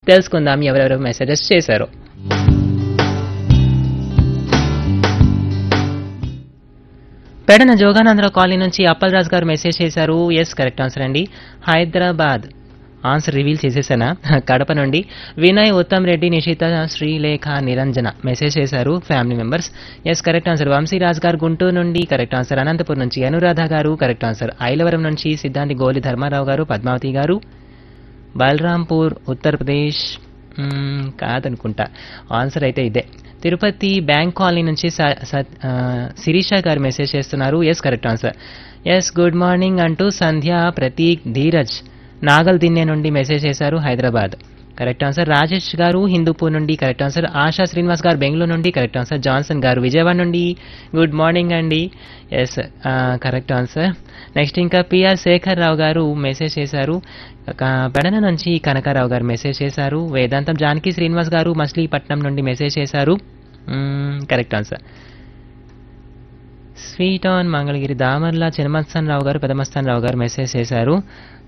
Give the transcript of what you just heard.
తెలుసుకుందాం ఎవరెవరు మెసేజెస్ చేశారు పెడన జోగానందరావు కాలనీ నుంచి అప్పలరాజు గారు మెసేజ్ చేశారు ఎస్ కరెక్ట్ ఆన్సర్ అండి హైదరాబాద్ ఆన్సర్ రివీల్ చేసేసానా కడప నుండి వినయ్ ఉత్తమ్ రెడ్డి నిషిత శ్రీలేఖ నిరంజన మెసేజ్ చేశారు family members yes correct answer Vamshiraj గారు గుంటూరు నుండి కరెక్ట్ ఆన్సర్ అనంతపురం నుంచి అనురాధ గారు కరెక్ట్ ఆన్సర్ ఐలవరం నుంచి సిద్ధాంతి గోలి ధర్మారావు గారు పద్మావతి గారు బలరాంపూర్ ఉత్తరప్రదేశ్ మ్మ్, కాదనుకుంటా ఆన్సర్ అయితే ఇదే తిరుపతి బ్యాంక్ కాలనీ నుంచి స- స- ఆ, శిరీష గారు మెసేజ్ చేస్తున్నారు yes correct answer yes good morning అంటూ సంధ్య ప్రతీక్ ధీరజ్ నాగల్ దిన్నే నుండి మెసేజ్ చేశారు హైదరాబాద్ కరెక్ట్ ఆన్సర్ రాజేష్ గారు హిందూపూర్ నుండి కరెక్ట్ ఆన్సర్ ఆశా శ్రీనివాస్ గారు బెంగళూరు నుండి కరెక్ట్ ఆన్సర్ జాన్సన్ గారు విజయవాడ నుండి గుడ్ మార్నింగ్ అండి ఎస్ కరెక్ట్ ఆన్సర్ నెక్స్ట్ ఇంకా పిఆర్ శేఖర్ రావు గారు మెసేజ్ చేశారు క- పెడన నుంచి కనకారావు గారు మెసేజ్ చేశారు వేదాంతం జానకి శ్రీనివాస్ గారు మచిలీపట్నం నుండి మెసేజ్ చేశారు కరెక్ట్ ఆన్సర్ స్వీట్ ఆన్ మంగళగిరి దామర్ల చినమత్సన్ రావు గారు పెదమస్తాన్ రావు గారు మెసేజ్ చేశారు